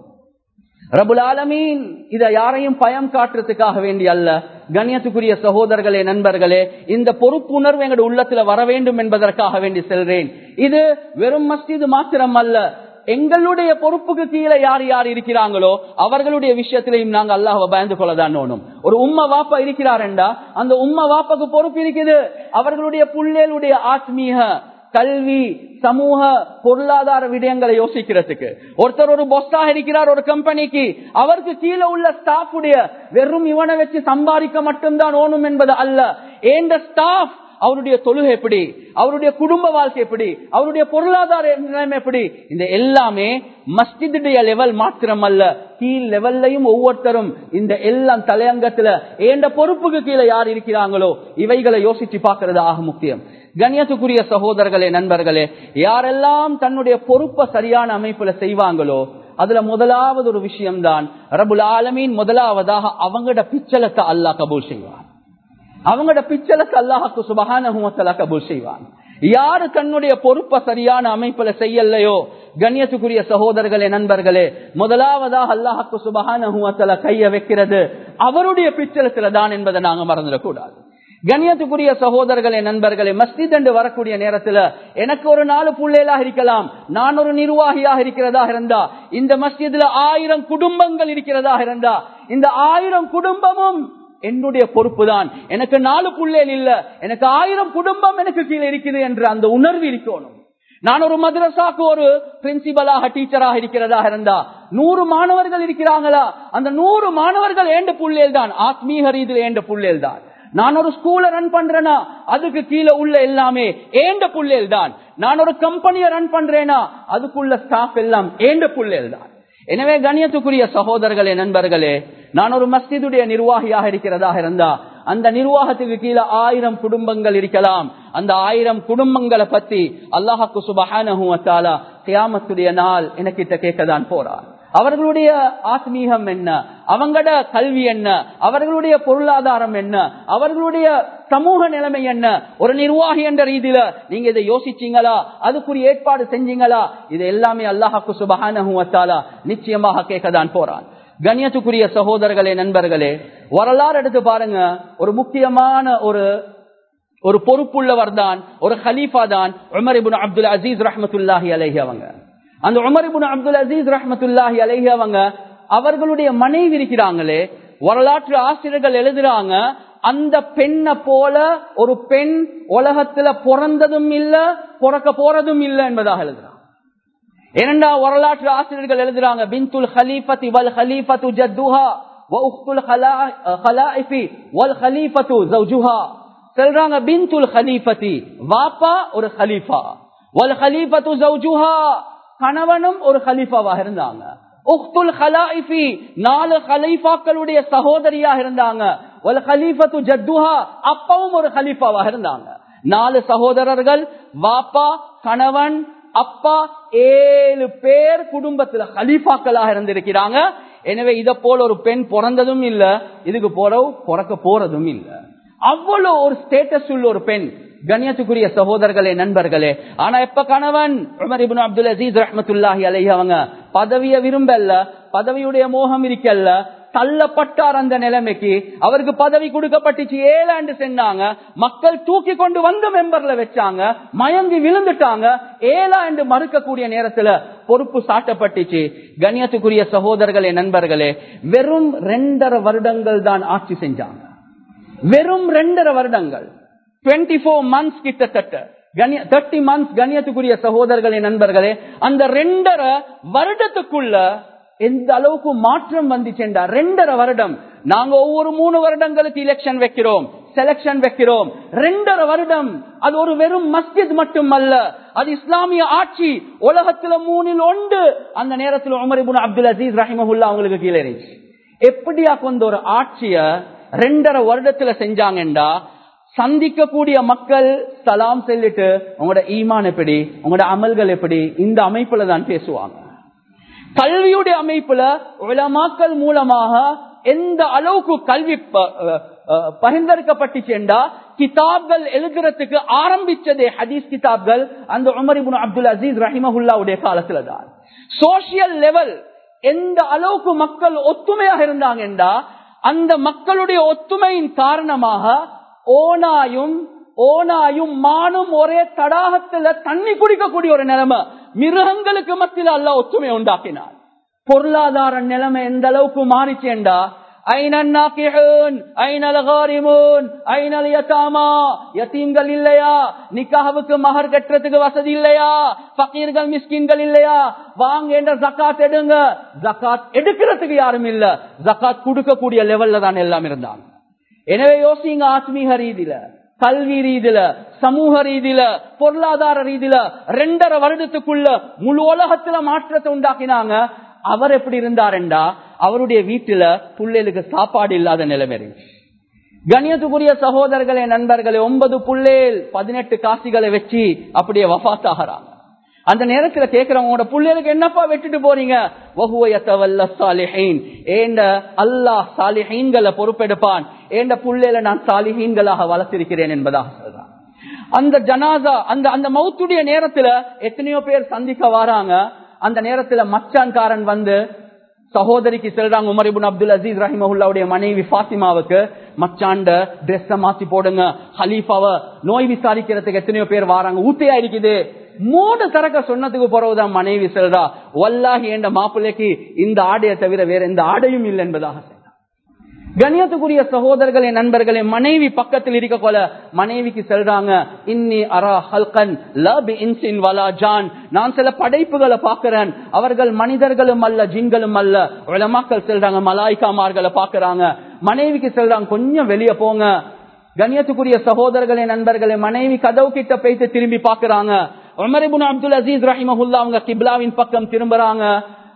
Speaker 1: ரபுல் ஆலமீன் இத யாரையும் பயம் காட்டுறதுக்காக வேண்டி அல்ல கண்ணியத்துக்குரிய சகோதரர்களே நண்பர்களே இந்த பொறுப்புணர்வு எங்களுடைய உள்ளத்துல வர வேண்டும் என்பதற்காக வேண்டி செல்றேன் இது வெறும் மஸ்ஜிது மாத்திரம் அல்ல எங்களுடைய பொறுப்புக்கு கீழே யார் யார் இருக்கிறாங்களோ அவர்களுடைய விஷயத்திலையும் நாங்க அல்லாஹ் பயந்து கொள்ளதான் ஓணும் ஒரு உம்ம வாப்பா இருக்கிறாரெண்டா அந்த உம்ம வாப்பாக்கு பொறுப்பு இருக்குது அவர்களுடைய புள்ளேலுடைய ஆத்மீக கல்வி சமூக பொருளாதார விடயங்களை யோசிக்கிறதுக்கு ஒருத்தர் ஒரு பொஸ்டாக இருக்கிறார் ஒரு கம்பெனிக்கு அவருக்கு கீழே உள்ள ஸ்டாஃப் உடைய வெறும் இவனை வச்சு சம்பாதிக்க மட்டும்தான் ஓணும் என்பது அல்ல ஏண்ட ஸ்டாஃப் அவருடைய தொழுகை எப்படி அவருடைய குடும்ப வாழ்க்கை எப்படி அவருடைய பொருளாதார நிலைமை எப்படி இந்த எல்லாமே மஸ்ஜிதுடைய லெவல் மாத்திரம் அல்ல கீழ் லெவல்லையும் ஒவ்வொருத்தரும் இந்த எல்லாம் தலையங்கத்துல ஏண்ட பொறுப்புக்கு கீழே யார் இருக்கிறாங்களோ இவைகளை யோசிச்சு பார்க்கறது ஆக முக்கியம் கண்ணியத்துக்குரிய சகோதரர்களே நண்பர்களே யாரெல்லாம் தன்னுடைய பொறுப்பை சரியான அமைப்புல செய்வாங்களோ அதுல முதலாவது ஒரு விஷயம்தான் ரபுல் ஆலமீன் முதலாவதாக அவங்களோட பிச்சலத்தை அல்லாஹ் கபூல் செய்வான் அவங்களோட பிச்சலத்தை அல்லாஹுக்கு சுபகான கபூல் செய்வான் யாரு தன்னுடைய பொறுப்பை சரியான அமைப்புல செய்யலையோ கண்ணியத்துக்குரிய சகோதரர்களே நண்பர்களே முதலாவதாக அல்லாஹுக்கு சுபகான கைய வைக்கிறது அவருடைய பிச்சலத்துல தான் என்பதை நாங்க மறந்துடக்கூடாது கண்ணியத்துக்குரிய சகோதரர்களே நண்பர்களே மஸ்ஜித் என்று வரக்கூடிய நேரத்துல எனக்கு ஒரு நாலு புள்ளைகளாக இருக்கலாம் நான் ஒரு நிர்வாகியாக இருக்கிறதா இருந்தா இந்த மஸ்ஜித்ல ஆயிரம் குடும்பங்கள் இருக்கிறதா இருந்தா இந்த ஆயிரம் குடும்பமும் என்னுடைய பொறுப்பு தான் எனக்கு நாலு புள்ளேல் இல்ல எனக்கு ஆயிரம் குடும்பம் எனக்கு கீழே இருக்குது என்ற அந்த உணர்வு இருக்கணும் நான் ஒரு மദ്രസാக்கு ஒரு பிரின்சிபலாக டீச்சராக இருக்கிறதா இருந்தா நூறு மாணவர்கள் இருக்கிறாங்களா அந்த நூறு மாணவர்கள் ஏண்ட புள்ளேல் தான் ஆத்மீக ரீதியில் ஏண்ட புள்ளேல் தான் நான் ஒரு ஸ்கூல ரன் பண்றேனா அதுக்கு கீழே உள்ள எல்லாமே ஏண்ட புள்ளேல் தான் நான் ஒரு கம்பெனியை ரன் பண்றேனா அதுக்குள்ள ஸ்டாஃப் எல்லாம் ஏண்ட புள்ளேல் தான் எனவே கண்ணியத்துக்குரிய சகோதரர்களே நண்பர்களே நான் ஒரு மஸ்ஜிதுடைய நிர்வாகியாக இருக்கிறதாக இருந்தா அந்த நிர்வாகத்துக்கு கீழே ஆயிரம் குடும்பங்கள் இருக்கலாம் அந்த ஆயிரம் குடும்பங்களை பத்தி அல்லாஹாக்கு சுபஹானஹூத்தாலா கியாமத்துடைய நாள் எனக்கிட்ட கேட்கதான் போறார் அவர்களுடைய ஆத்மீகம் என்ன அவங்களோட கல்வி என்ன அவர்களுடைய பொருளாதாரம் என்ன அவர்களுடைய சமூக நிலைமை என்ன ஒரு நிர்வாகி என்ற ரீதியில நீங்க இதை யோசிச்சீங்களா அதுக்குரிய ஏற்பாடு செஞ்சீங்களா இது எல்லாமே அல்லாஹாக்கு சுபஹானஹூத்தாலா நிச்சயமாக கேட்கதான் போறான் கண்ணியத்துக்குரிய சகோதரர்களே நண்பர்களே வரலாறு எடுத்து பாருங்க ஒரு முக்கியமான ஒரு ஒரு பொறுப்புள்ளவர் தான் ஒரு ஹலீஃபா தான் உமர் இபுன் அப்துல் அசீஸ் ரஹமத்துல்லாஹி அலஹி அவங்க அந்த உமர் இபுன் அப்துல் அசீஸ் ரஹமத்துல்லாஹி அலஹி அவங்க அவர்களுடைய மனைவி இருக்கிறாங்களே வரலாற்று ஆசிரியர்கள் எழுதுறாங்க அந்த பெண்ணை போல ஒரு பெண் உலகத்துல பிறந்ததும் இல்ல பிறக்க போறதும் இல்ல என்பதாக எழுதுறாங்க இரண்டா வரலாற்று ஆசிரியர்கள் எழுதுறாங்க பின்துல் ஹலீஃபத்தி வல் ஹலீஃபத்து ஜத்துஹா வஉக்துல் ஹலாயிஃபி வல் ஹலீஃபத்து ஜௌஜுஹா சொல்றாங்க பின்துல் ஹலீஃபத்தி வாப்பா ஒரு ஹலீஃபா வல் ஹலீஃபத்து ஜௌஜுஹா கணவனும் ஒரு ஹலீஃபாவாக இருந்தாங்க உக்துல் ஹலாயிஃபி நாலு ஹலீஃபாக்களுடைய சகோதரியாக இருந்தாங்க வல் ஹலீஃபத்து ஜத்துஹா அப்பாவும் ஒரு ஹலீஃபாவாக இருந்தாங்க நாலு சகோதரர்கள் வாப்பா கணவன் அப்பா ஏழு பேர் குடும்பத்துல ஹலீஃபாக்களாக இருந்திருக்கிறாங்க எனவே இத போல ஒரு பெண் பிறந்ததும் இல்ல இதுக்கு போற பிறக்க போறதும் இல்ல அவ்வளவு ஒரு ஸ்டேட்டஸ் உள்ள ஒரு பெண் கண்ணியத்துக்குரிய சகோதரர்களே நண்பர்களே ஆனா எப்ப கணவன் உமர் இப்னு அப்துல் அசீஸ் ரஹமத்துல்லாஹி அலைஹி அவங்க பதவிய விரும்பல பதவியுடைய மோகம் இருக்கல்ல தள்ளப்பட்டார் அந்த நிலைமைக்கு அவருக்கு பதவி கொடுக்கப்பட்டுச்சு ஏழாண்டு சென்னாங்க மக்கள் தூக்கி கொண்டு வந்து மெம்பர்ல வச்சாங்க மயங்கி விழுந்துட்டாங்க ஏழாண்டு மறுக்கக்கூடிய நேரத்துல பொறுப்பு சாட்டப்பட்டுச்சு கண்ணியத்துக்குரிய சகோதரர்களே நண்பர்களே வெறும் ரெண்டரை வருடங்கள் தான் ஆட்சி செஞ்சாங்க வெறும் ரெண்டரை வருடங்கள் டுவெண்ட்டி போர் மந்த்ஸ் கிட்டத்தட்ட தேர்ட்டி மந்த்ஸ் கண்ணியத்துக்குரிய சகோதரர்களே நண்பர்களே அந்த ரெண்டரை வருடத்துக்குள்ள எந்த அளவுக்கு மாற்றம் வந்துச்சுண்டா ரெண்டரை வருடம் நாங்க ஒவ்வொரு மூணு வருடங்களுக்கு எலெக்ஷன் வைக்கிறோம் செலக்ஷன் வைக்கிறோம் ரெண்டரை வருடம் அது ஒரு வெறும் மஸ்ஜித் மட்டும் அல்ல அது இஸ்லாமிய ஆட்சி உலகத்துல மூணில் ஒன்று அந்த நேரத்தில் உமரிபுன் அப்துல் அசீஸ் ரஹிமஹுல்லா அவங்களுக்கு கீழே இருந்துச்சு எப்படியா கொண்ட ஒரு ஆட்சிய ரெண்டரை வருடத்துல செஞ்சாங்கண்டா சந்திக்கக்கூடிய மக்கள் சலாம் செல்லிட்டு உங்களோட ஈமான் எப்படி உங்களோட அமல்கள் எப்படி இந்த அமைப்புல தான் பேசுவாங்க கல்வியுடைய அமைப்புல உலமாக்கள் மூலமாக எந்த அளவுக்கு கல்வி பகிர்ந்தெடுக்கப்பட்டுச்சேண்டா கிதாப்கள் எழுதுறதுக்கு ஆரம்பிச்சதே ஹதீஸ் கிதாப்கள் அந்த உமரிபுன் அப்துல் அசீஸ் ரஹிமஹுல்லாவுடைய காலத்துல தான் சோசியல் லெவல் எந்த அளவுக்கு மக்கள் ஒத்துமையாக இருந்தாங்கன்றா அந்த மக்களுடைய ஒத்துமையின் காரணமாக ஓனாயும் ஓனாயும் மானும் ஒரே தடாகத்துல தண்ணி குடிக்கக்கூடிய ஒரு நிலைமை மிருகங்களுக்கு மத்தியில் அல்ல ஒற்றுமை உண்டாக்கினார் பொருளாதார நிலைமை எந்த அளவுக்கு மாறிச்சேண்டா இல்லையா நிக்காவுக்கு மகர் கட்டுறதுக்கு வசதி இல்லையா பக்கீர்கள் மிஸ்கின்கள் இல்லையா வாங்க என்ற ஜக்காத் எடுங்க ஜக்காத் எடுக்கிறதுக்கு யாரும் இல்ல ஜக்காத் கொடுக்கக்கூடிய லெவல்ல தான் எல்லாம் இருந்தாங்க எனவே யோசிங்க ஆத்மீக ரீதியில கல்வி ரீதியில சமூக ரீதியில பொருளாதார ரீதியில ரெண்டரை வருடத்துக்குள்ள முழு உலகத்துல மாற்றத்தை உண்டாக்கினாங்க அவர் எப்படி இருந்தாருண்டா அவருடைய வீட்டுல புள்ளைகளுக்கு சாப்பாடு இல்லாத நிலைமை இருந்துச்சு கணியத்துக்குரிய சகோதரர்களே நண்பர்களே ஒன்பது புள்ளேல் பதினெட்டு காசிகளை வச்சு அப்படியே வபாத்தாகிறாங்க அந்த நேரத்துல கேக்குறவங்களோட பிள்ளைகளுக்கு என்னப்பா விட்டுட்டு போறீங்க ஏண்ட அல்லாஹ் சாலிஹீன்களை பொறுப்பெடுப்பான் ஏண்ட புள்ளையில நான் சாலிஹீன்களாக வளர்த்திருக்கிறேன் என்பதாக சொல்றான் அந்த ஜனாசா அந்த அந்த மௌத்துடைய நேரத்துல எத்தனையோ பேர் சந்திக்க வராங்க அந்த நேரத்துல மச்சான்காரன் வந்து சகோதரிக்கு செல்றாங்க உமரிபுன் அப்துல் அசீஸ் ரஹிமஹுல்லாவுடைய மனைவி பாத்திமாவுக்கு மச்சாண்ட ட்ரெஸ் மாத்தி போடுங்க ஹலீஃபாவ நோய் விசாரிக்கிறதுக்கு எத்தனையோ பேர் வராங்க ஊத்தையா இருக்குது மூணு சரக்க சொன்னதுக்கு பிறகுதான் மனைவி செல்றா வல்லாகி என்ற மாப்பிள்ளைக்கு இந்த ஆடையை தவிர வேற எந்த ஆடையும் இல்லை என்பதாக கண்ணியத்துக்குரிய சகோதரர்களே நண்பர்களே மனைவி பக்கத்தில் இருக்க போல மனைவிக்கு செல்றாங்க இன்னி அரா ஹல்கன் லப் இன்சின் வலா ஜான் நான் சில படைப்புகளை பார்க்கிறேன் அவர்கள் மனிதர்களும் அல்ல ஜின்களும் அல்ல உலமாக்கள் செல்றாங்க மலாய்க்காமார்களை பார்க்கறாங்க மனைவிக்கு செல்றாங்க கொஞ்சம் வெளியே போங்க கண்ணியத்துக்குரிய சகோதரர்களே நண்பர்களே மனைவி கதவு கிட்ட போயிட்டு திரும்பி பாக்குறாங்க உமரிபுன் அப்துல் அசீஸ் ரஹிமஹுல்லா அவங்க கிப்லாவின் பக்கம் திரும்புறாங்க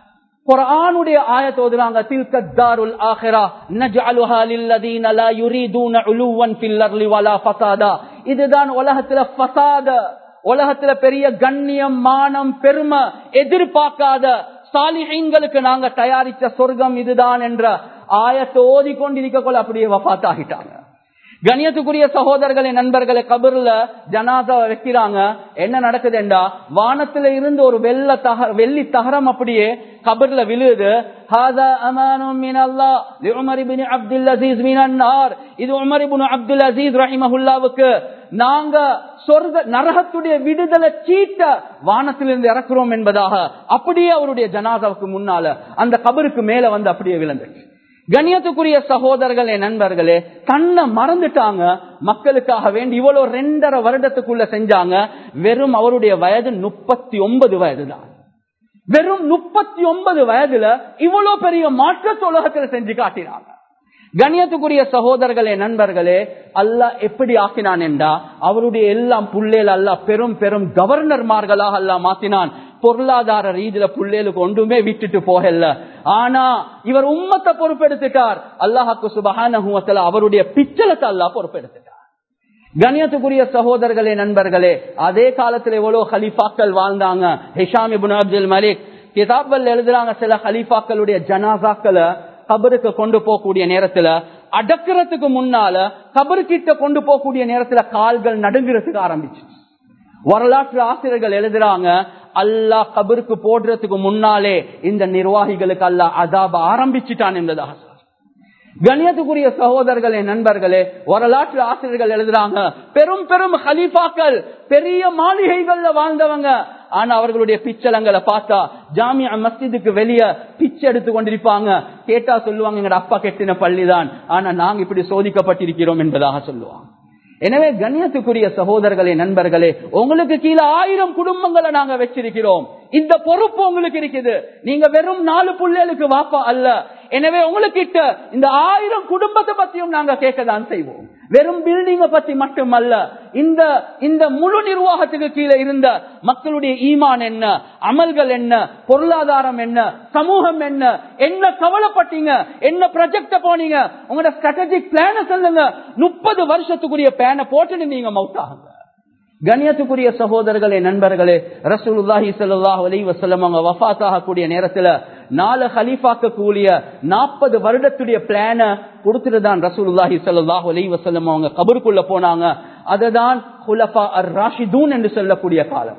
Speaker 1: குர்ஆனுடைய ஆயத் ஓதுறாங்க தில்க தாருல் ஆஹிரா நஜ்அலுஹா லில்லதீன லா யுரீதுன உலுவன் ஃபில் அர்லி வலா ஃபசாதா இதுதான் உலகத்துல ஃபசாத உலகத்துல பெரிய கண்ணியம் மானம் பெருமை எதிர்பார்க்காத சாலிஹீன்களுக்கு நாங்க தயாரித்த சொர்க்கம் இதுதான் என்ற ஆயத்தை ஓதி கொண்டிருக்கக்குள்ள அப்படியே வஃத் ஆகிட்டாங்க கணியத்துக்குரிய சகோதரர்களே நண்பர்களே கபர்ல ஜனாதா வைக்கிறாங்க என்ன நடக்குதுண்டா வானத்துல இருந்து ஒரு வெள்ள தக வெள்ளி தகரம் அப்படியே கபர்ல விழுது ஹாதா அமானும் மின் அல்லாஹ் லிஉமர் இப்னு அப்துல் அசீஸ் மினன் நார் இது உமர் இப்னு அப்துல் அசீஸ் ரஹிமஹுல்லாவுக்கு நாங்க சொர்க்க நரகத்துடைய விடுதலை சீட்ட வானத்திலிருந்து இறக்குறோம் என்பதாக அப்படியே அவருடைய ஜனாதாவுக்கு முன்னால அந்த கபருக்கு மேல வந்து அப்படியே விழுந்துச்சு கண்ணியத்துக்குரிய சகோதரர்களே நண்பர்களே தன்னை மறந்துட்டாங்க மக்களுக்காக வேண்டி இவ்வளவு ரெண்டரை வருடத்துக்குள்ள செஞ்சாங்க வெறும் அவருடைய வயது முப்பத்தி ஒன்பது வயது தான் வெறும் முப்பத்தி ஒன்பது வயதுல இவ்வளவு பெரிய மாற்றத்தை உலகத்துல செஞ்சு காட்டினாங்க கண்ணியத்துக்குரிய சகோதரர்களே நண்பர்களே அல்லாஹ் எப்படி ஆக்கினான் என்றா அவருடைய எல்லாம் புள்ளேல் அல்லாஹ் பெரும் பெரும் கவர்னர்மார்களாக அல்லாஹ் மாத்தினான் பொருளாதார ரீதியில புள்ளேலுக்கு ஒன்றுமே விட்டுட்டு போகல ஆனா இவர் உம்மத்தை பொறுப்பெடுத்துட்டார் அல்லாஹாக்கு சுபகான அவருடைய பிச்சலத்தை அல்லாஹ் பொறுப்பெடுத்துட்டார் கண்ணியத்துக்குரிய சகோதரர்களே நண்பர்களே அதே காலத்துல எவ்வளவு ஹலிஃபாக்கள் வாழ்ந்தாங்க ஹிஷாம் இபுன் அப்துல் மலிக் கிதாபல் எழுதுறாங்க சில ஹலிஃபாக்களுடைய ஜனாசாக்களை கபருக்கு கொண்டு போகக்கூடிய நேரத்துல அடக்கிறதுக்கு முன்னால கபரு கிட்ட கொண்டு போகக்கூடிய நேரத்துல கால்கள் நடுங்கிறதுக்கு ஆரம்பிச்சு வரலாற்று ஆசிரியர்கள் எழுதுறாங்க அல்லாஹ் கபருக்கு போடுறதுக்கு முன்னாலே இந்த நிர்வாகிகளுக்கு அல்லாஹ் அதாப ஆரம்பிச்சுட்டான் என்பதாக கணியத்துக்குரிய சகோதரர்களே நண்பர்களே வரலாற்று ஆசிரியர்கள் எழுதுறாங்க பெரும் பெரும் ஹலீஃபாக்கள் பெரிய மாளிகைகள்ல வாழ்ந்தவங்க ஆனா அவர்களுடைய பிச்சலங்களை பார்த்தா ஜாமியா மஸ்ஜிதுக்கு வெளியே பிச்சை எடுத்து கொண்டிருப்பாங்க கேட்டா சொல்லுவாங்க எங்க அப்பா கெட்டின பள்ளிதான் ஆனா நாங்க இப்படி சோதிக்கப்பட்டிருக்கிறோம் என்பதாக சொல்லுவாங்க எனவே கண்ணியத்துக்குரிய சகோதரர்களே நண்பர்களே உங்களுக்கு கீழே ஆயிரம் குடும்பங்களை நாங்க வச்சிருக்கிறோம் இந்த பொறுப்பு உங்களுக்கு இருக்குது நீங்க வெறும் நாலு புள்ளைகளுக்கு வாப்பா அல்ல எனவே உங்களுக்கிட்ட இந்த ஆயிரம் குடும்பத்தை பத்தியும் நாங்க கேட்கதான் செய்வோம் வெறும் பில்டிங்க பத்தி மட்டுமல்ல இந்த இந்த முழு நிர்வாகத்துக்கு கீழே இருந்த மக்களுடைய ஈமான் என்ன அமல்கள் என்ன பொருளாதாரம் என்ன சமூகம் என்ன என்ன கவலைப்பட்டீங்க என்ன ப்ரொஜெக்ட போனீங்க உங்களோட ஸ்ட்ராட்டஜிக் பிளான சொல்லுங்க முப்பது வருஷத்துக்குரிய பிளான போட்டுட்டு நீங்க மவுத் ஆகுங்க கண்ணியத்துக்குரிய சகோதரர்களே நண்பர்களே ரசூலுல்லாஹி ஸல்லல்லாஹு அலைஹி வஸல்லம் அவங்க வஃபாத் ஆகக்கூடிய நேரத்துல நாலு ஹலீஃபாக்கு கூலிய நாற்பது வருடத்துடைய பிளான கொடுத்துட்டு தான் ரசூலுல்லாஹி ஸல்லல்லாஹு அலைஹி வஸல்லம் அவங்க கபருக்குள்ள போனாங்க அதுதான் ஹுலஃபா அர் ராஷிதூன் என்று சொல்லக்கூடிய காலம்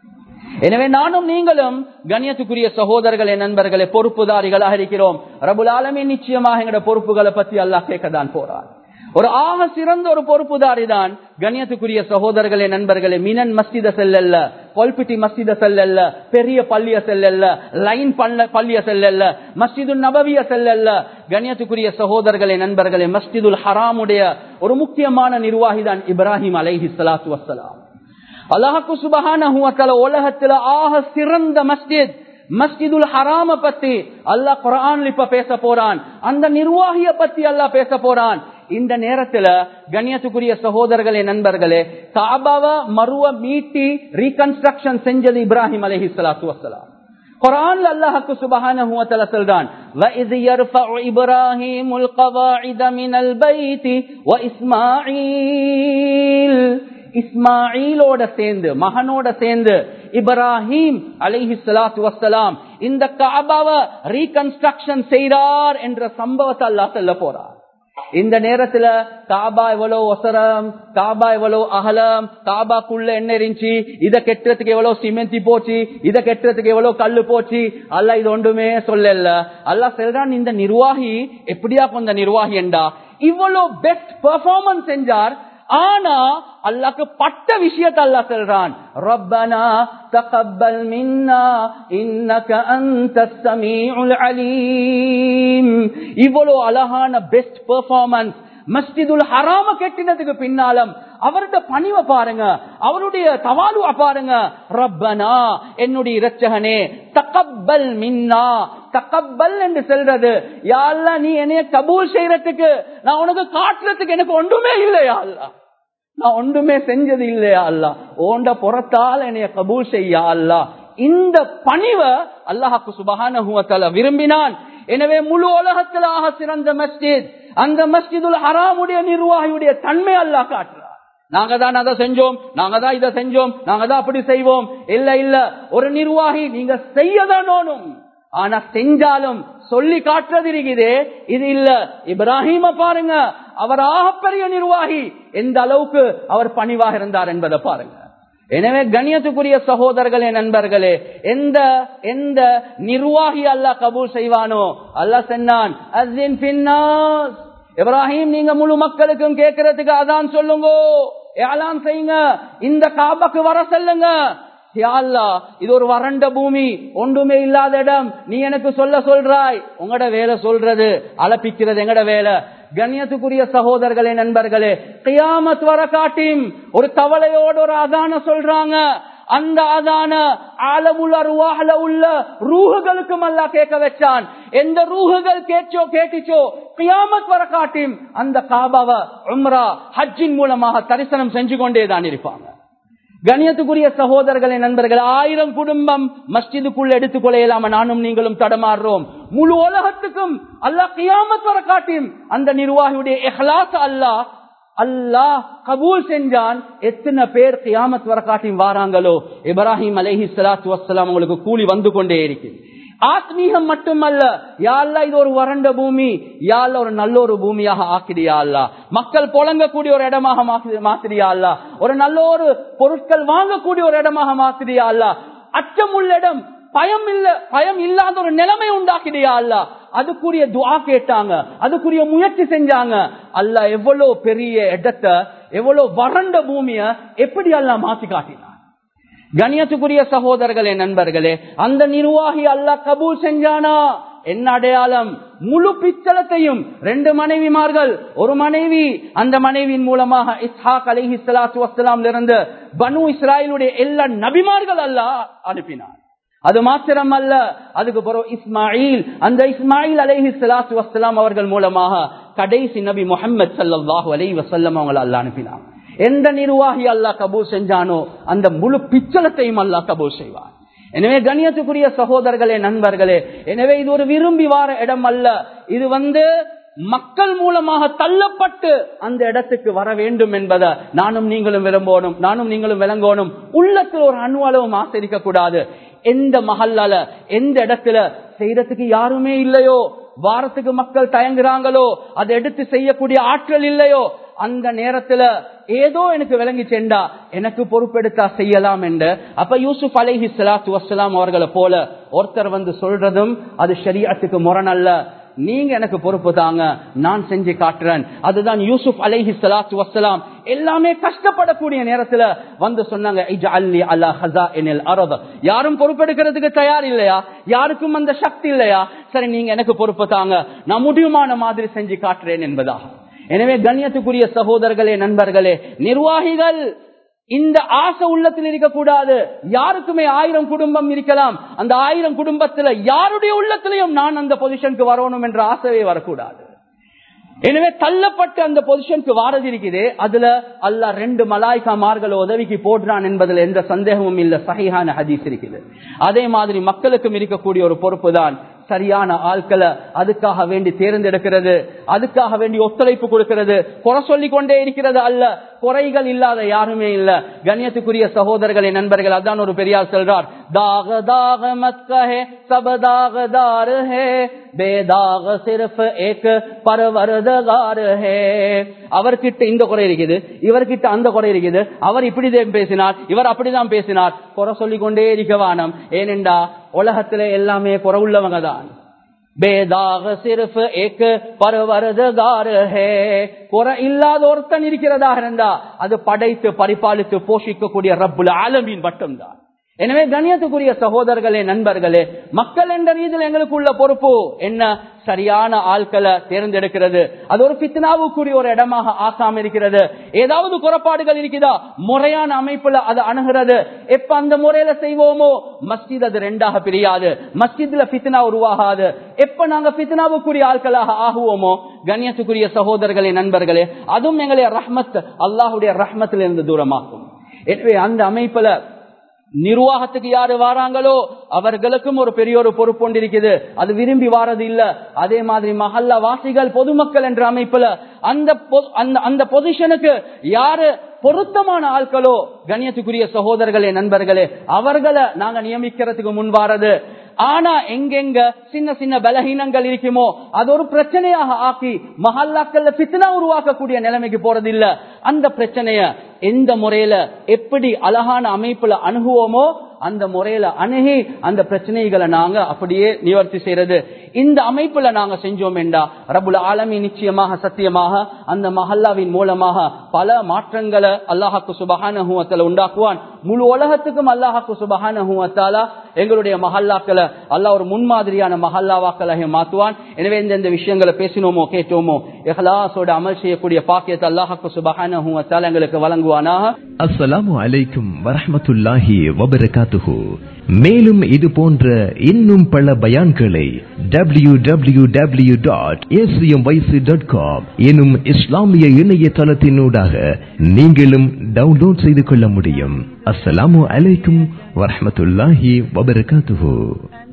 Speaker 1: எனவே நானும் நீங்களும் கண்ணியத்துக்குரிய சகோதரர்களே நண்பர்களே பொறுப்புதாரிகளாக இருக்கிறோம் ரபுல் ஆலமே நிச்சயமாக எங்களோட பொறுப்புகளை பத்தி அல்லாஹ் கேட்கத்தான் போறார் ஒரு ஆக சிறந்த ஒரு பொறுப்புதாரி தான் கண்ணியத்துக்குரிய சகோதரர்களே நண்பர்களே மினன் மஸ்ஜித செல்லல்ல கொல்பிட்டி மஸ்ஜித செல்லல்ல பெரிய பள்ளிய செல்லல்ல லைன் பள்ளிய செல்லல்ல மஸ்ஜிது நபவிய செல்லல்ல கண்ணியத்துக்குரிய சகோதரர்களே நண்பர்களே மஸ்ஜிதுல் ஹராமுடைய ஒரு முக்கியமான நிர்வாகி தான் இப்ராஹிம் அலைஹி சலாத்து வசலாம் அல்லாஹு சுபஹான உலகத்துல ஆக சிறந்த மஸ்ஜித் மஸ்ஜிதுல் ஹராம பத்தி அல்லாஹ் குரான் இப்ப பேச போறான் அந்த நிர்வாகிய பத்தி அல்லாஹ் பேச போறான் இந்த நேரத்துல கண்ணியத்துக்குரிய சகோதரர்களே நண்பர்களே காபாவ மருவ மீட்டி ரீகன்ஸ்ட்ரக்ஷன் செஞ்சது இப்ராஹிம் அலஹி சலாத்து வசலாம் குரான் அல்லாஹுக்கு சுபஹானஹு வ தஆலா சொல்றான் وَإِذْ يَرْفَعُ إِبْرَاهِيمُ الْقَوَاعِدَ مِنَ الْبَيْتِ وَإِسْمَاعِيلُ இஸ்மாயிலோட சேர்ந்து மகனோட சேர்ந்து இப்ராஹிம் அலைஹி சலாத்து வசலாம் இந்த காபாவை ரீகன்ஸ்ட்ரக்ஷன் செய்றார் என்ற சம்பவத்தை அல்லாஹ் சொல்ல போறார் இந்த நேரத்துல காபா எவ்வளவு ஒசரம் காபா எவ்வளவு அகலம் காபாக்குள்ள என்ன இருந்துச்சு இத கெட்டுறதுக்கு எவ்வளவு சிமெந்தி போச்சு இத கெட்டுறதுக்கு எவ்வளவு கல்லு போச்சு அல்ல இது ஒன்றுமே சொல்லல அல்ல சொல்றான் இந்த நிர்வாகி எப்படியா கொஞ்ச நிர்வாகி என்றா இவ்வளவு பெஸ்ட் பெர்ஃபார்மன்ஸ் செஞ்சார் ஆனா அல்லாக்கு பட்ட விஷயத்தை அல்லா சொல்றான் ரப்பனா தகப்பல் மின்னா இன்னக அந்த சமீஉல் அலீம் இவ்வளவு அழகான பெஸ்ட் பெர்ஃபார்மன்ஸ் மஸ்ஜிதுல் ஹராம கெட்டினதுக்கு பின்னாலும் அவருடைய பணிவை பாருங்க அவருடைய தவாலுவ பாருங்க ரப்பனா என்னுடைய இரட்சகனே தகப்பல் மின்னா தகப்பல் என்று சொல்றது யாழ்லா நீ என்னைய கபூல் செய்யறதுக்கு நான் உனக்கு காட்டுறதுக்கு எனக்கு ஒன்றுமே இல்லையா அல்லா நான் ஒன்றுமே செஞ்சது இல்லையா அல்லா ஓண்ட புறத்தால் என்னைய கபூல் செய்யா அல்லா இந்த பணிவை அல்லாஹாக்கு சுபகான விரும்பினான் எனவே முழு உலகத்தில் ஆக சிறந்த மஸ்ஜித் அந்த மஸ்ஜிதுல் ஹராமுடைய நிர்வாகியுடைய தன்மை அல்லாஹ் காட்டுறார் நாங்க தான் அதை செஞ்சோம் நாங்க தான் இதை செஞ்சோம் நாங்க தான் அப்படி செய்வோம் இல்ல இல்ல ஒரு நிர்வாகி நீங்க செய்யதான் ஆனா செஞ்சாலும் சொல்லி காட்டுறது இருக்குது இது இல்ல இப்ராஹிம பாருங்க அவர் ஆகப்பெரிய நிர்வாகி எந்த அளவுக்கு அவர் பணிவாக இருந்தார் என்பதை பாருங்க எனவே கண்ணியத்துக்குரிய சகோதரர்களே நண்பர்களே எந்த எந்த நிர்வாகி அல்லாஹ் கபூல் செய்வானோ அல்லாஹ் சொன்னான் இப்ராஹிம் நீங்க முழு மக்களுக்கும் கேட்கறதுக்கு அதான் சொல்லுங்க ஏலான் செய்யுங்க இந்த காபக்கு வர சொல்லுங்க இது ஒரு வறண்ட பூமி ஒன்றுமே இல்லாத இடம் நீ எனக்கு சொல்ல சொல்றாய் உங்களோட வேலை சொல்றது அலப்பிக்கிறது எங்கட வேலை கண்ணியத்துக்குரிய சகோதரர்களே நண்பர்களே கியாமத் வர காட்டியும் ஒரு தவளையோட ஒரு அதான சொல்றாங்க அந்த அதான ஆலமுள்ள அருவாகல உள்ள ரூஹுகளுக்கும் அல்லா கேட்க வச்சான் எந்த ரூஹுகள் கேட்டோ கேட்டுச்சோ கியாமத் வர காட்டியும் அந்த காபாவ உம்ரா ஹஜ்ஜின் மூலமாக தரிசனம் செஞ்சு கொண்டேதான் இருப்பாங்க கணியத்துக்குரிய சகோதரர்களே நண்பர்கள் ஆயிரம் குடும்பம் மஸ்ஜிதுக்குள்ள எடுத்துக் கொள்ளையலாம நானும் நீங்களும் தடமாறுறோம் முழு உலகத்துக்கும் அல்லாஹ் கியாமத் வர காட்டியும் அந்த நிர்வாகியுடைய எஹ்லாஸ் அல்லாஹ் அல்லாஹ் கபூல் செஞ்சான் எத்தனை பேர் கியாமத் வர காட்டியும் வாராங்களோ இப்ராஹிம் அலஹி சலாத்து வசலாம் உங்களுக்கு கூலி வந்து கொண்டே இருக்கு ஆத்மீகம் மட்டுமல்ல யாழ்லா இது ஒரு வறண்ட பூமி யாழ்ல ஒரு நல்ல ஒரு பூமியாக ஆக்கிடியா அல்ல மக்கள் புழங்கக்கூடிய ஒரு இடமாக மாத்திரியா அல்ல ஒரு நல்ல ஒரு பொருட்கள் வாங்கக்கூடிய ஒரு இடமாக மாத்திரியா அல்ல அச்சமுள்ள இடம் பயம் இல்ல பயம் இல்லாத ஒரு நிலைமை உண்டாக்கிடியா அல்ல அதுக்குரிய துவா கேட்டாங்க அதுக்குரிய முயற்சி செஞ்சாங்க அல்ல எவ்வளவு பெரிய இடத்தை எவ்வளவு வறண்ட பூமிய எப்படி அல்ல மாத்தி காட்டினார் கணியத்துக்குரிய சகோதரர்களே நண்பர்களே அந்த நிர்வாகி அல்லாஹ் கபூல் செஞ்சானா என்ன அடையாளம் முழு பிச்சலத்தையும் ரெண்டு மனைவிமார்கள் ஒரு மனைவி அந்த மனைவியின் மூலமாக இஸ்ஹாக் அலிஹி சலாத்து வசலாம் இருந்து பனு இஸ்ராயலுடைய எல்லா நபிமார்கள் அல்லாஹ் அனுப்பினார் அது மாத்திரம் அல்ல அதுக்கு பிறகு இஸ்மாயில் அந்த இஸ்மாயில் அலைஹி சலாத்து வசலாம் அவர்கள் மூலமாக கடைசி நபி முகமது சல்லாஹூ அலை வசல்லம் அவங்களை அல்ல அனுப்பினார் எந்த நிர்வாகி அல்லா கபூல் செஞ்சானோ அந்த முழு பிச்சலத்தையும் அல்லா கபூல் செய்வார் எனவே கண்ணியத்துக்குரிய சகோதரர்களே நண்பர்களே எனவே இது ஒரு விரும்பி வார இடம் அல்ல இது வந்து மக்கள் மூலமாக தள்ளப்பட்டு அந்த இடத்துக்கு வர வேண்டும் என்பதை நானும் நீங்களும் விரும்பணும் நானும் நீங்களும் விளங்கணும் உள்ளத்தில் ஒரு அணு அளவும் ஆசிரிக்க கூடாது எந்த மகல்லால எந்த இடத்துல செய்யறதுக்கு யாருமே இல்லையோ வாரத்துக்கு மக்கள் தயங்குறாங்களோ அதை எடுத்து செய்யக்கூடிய ஆற்றல் இல்லையோ அந்த நேரத்துல ஏதோ எனக்கு விளங்கி சென்றா எனக்கு பொறுப்பெடுத்தா செய்யலாம் என்று அப்ப யூசுப் அலைஹி சலாத்து வசலாம் அவர்களை போல ஒருத்தர் வந்து சொல்றதும் அது ஷரியத்துக்கு முரணல்ல நீங்க எனக்கு பொறுப்பு தாங்க நான் செஞ்சு காட்டுறேன் அதுதான் யூசுப் அலைஹி சலாத்து வசலாம் எல்லாமே கஷ்டப்படக்கூடிய நேரத்துல வந்து சொன்னாங்க யாரும் பொறுப்பெடுக்கிறதுக்கு தயார் இல்லையா யாருக்கும் அந்த சக்தி இல்லையா சரி நீங்க எனக்கு பொறுப்பு தாங்க நான் முடியுமான மாதிரி செஞ்சு காட்டுறேன் என்பதாக எனவே கண்ணியத்துக்குரிய சகோதரர்களே நண்பர்களே நிர்வாகிகள் இந்த ஆசை உள்ளத்தில் இருக்கக்கூடாது யாருக்குமே ஆயிரம் குடும்பம் இருக்கலாம் அந்த ஆயிரம் குடும்பத்துல யாருடைய உள்ளத்திலையும் நான் அந்த பொசிஷனுக்கு வரணும் என்ற ஆசையே வரக்கூடாது எனவே தள்ளப்பட்டு அந்த பொசிஷனுக்கு வாரது இருக்குது அதுல அல்ல ரெண்டு மலாய்கா மார்கள் உதவிக்கு போடுறான் என்பதில் எந்த சந்தேகமும் இல்ல சகையான ஹதீஸ் இருக்குது அதே மாதிரி மக்களுக்கும் இருக்கக்கூடிய ஒரு பொறுப்பு தான் சரியான ஆட்களை அதுக்காக வேண்டி தேர்ந்தெடுக்கிறது அதுக்காக வேண்டி ஒத்துழைப்பு கொடுக்கிறது குறை சொல்லிக் கொண்டே இருக்கிறது அல்ல குறைகள் இல்லாத யாருமே இல்ல கண்ணியத்துக்குரிய சகோதரர்களை நண்பர்கள் அதான் ஒரு பெரியார் சொல்றார் தாக தாக மத்கே சபதாக தார் ஹே பேதாக சிறப்பு ஏக் பரவரதகார் ஹே அவர்கிட்ட இந்த குறை இருக்குது இவர்கிட்ட அந்த குறை இருக்குது அவர் இப்படிதான் பேசினார் இவர் அப்படிதான் பேசினார் குறை சொல்லிக் கொண்டே இருக்க வானம் ஏனென்றா உலகத்துல எல்லாமே குறை உள்ளவங்க தான் பேதாக சிறப்பு ஏக்கு பரவரதகார் ஹே குறை இல்லாத ஒருத்தன் இருக்கிறதா இருந்தா அது படைத்து பரிபாலித்து போஷிக்கக்கூடிய ரப்புல் ஆலமீன் மட்டும்தான் எனவே கண்ணியத்துக்குரிய சகோதரர்களே நண்பர்களே மக்கள் என்ற ரீதியில் எங்களுக்கு உள்ள பொறுப்பு என்ன சரியான ஆட்களை தேர்ந்தெடுக்கிறது அது ஒரு பித்னாவுக்குரிய ஒரு இடமாக ஆக்காம இருக்கிறது ஏதாவது குறைபாடுகள் இருக்குதா முறையான அமைப்புல அதை அணுகிறது எப்ப அந்த முறையில செய்வோமோ மஸ்ஜித் அது ரெண்டாக பிரியாது மஸ்ஜித்ல பித்னா உருவாகாது எப்ப நாங்க பித்னாவுக்குரிய ஆட்களாக ஆகுவோமோ கண்ணியத்துக்குரிய சகோதரர்களே நண்பர்களே அதுவும் எங்களுடைய ரஹ்மத் அல்லாஹுடைய ரஹ்மத்திலிருந்து தூரமாகும் எனவே அந்த அமைப்புல நிர்வாகத்துக்கு யாரு வாராங்களோ அவர்களுக்கும் ஒரு பெரிய ஒரு பொறுப்பு ஒன்று இருக்குது அது விரும்பி வாரது இல்ல அதே மாதிரி மஹல்ல வாசிகள் பொதுமக்கள் என்ற அமைப்புல அந்த பொ- அந்த- அந்த பொசிஷனுக்கு யாரு பொருத்தமான ஆட்களோ கண்ணியத்துக்குரிய சகோதரர்களே நண்பர்களே அவர்களை நாங்க நியமிக்கிறதுக்கு முன் வாரது ஆனா எங்கெங்க சின்ன சின்ன பலகீனங்கள் இருக்குமோ அது ஒரு பிரச்சனையாக ஆக்கி மஹல்லாக்கள்ல பித்னா உருவாக்கக்கூடிய நிலைமைக்கு போறது இல்ல அந்த பிரச்சனைய எந்த முறையில எப்படி அழகான அமைப்புல அணுகுவோமோ அந்த முறையில அணுகி அந்த பிரச்சனைகளை நாங்க அப்படியே நிவர்த்தி செய்யறது இந்த அமைப்புல நாங்க செஞ்சோம் என்றா ரபுல் ஆலமி நிச்சயமாக சத்தியமாக அந்த மஹல்லாவின் மூலமாக பல மாற்றங்களை அல்லாஹாக்கு சுபஹான உண்டாக்குவான் முழு உலகத்துக்கும் அல்லாஹாக்கு சுபஹான எங்களுடைய மஹல்லாக்களை அல்லாஹ் ஒரு முன்மாதிரியான மஹல்லாவாக்களாக மாத்துவான் எனவே இந்த இந்த விஷயங்களை பேசினோமோ கேட்டோமோ எஹ்லாசோட அமல் செய்யக்கூடிய பாக்கியத்தை அல்லாஹாக்கு சுபஹான எங்களுக்கு வழங்குவானாக
Speaker 2: அஸ்ஸலாமு அலைக்கும் வரஹ்மத்துல்லாஹி வபரகாத்துஹு மேலும் இது போன்ற இன்னும் பல பயான்களை W W W dot dot com எனும் இஸ்லாமிய இணையதளத்தினூடாக நீங்களும் டவுன்லோட் செய்து கொள்ள முடியும் அஸ்ஸலாமு அலைக்கும் வரஹ்மத்துல்லாஹி வபரகாத்துஹு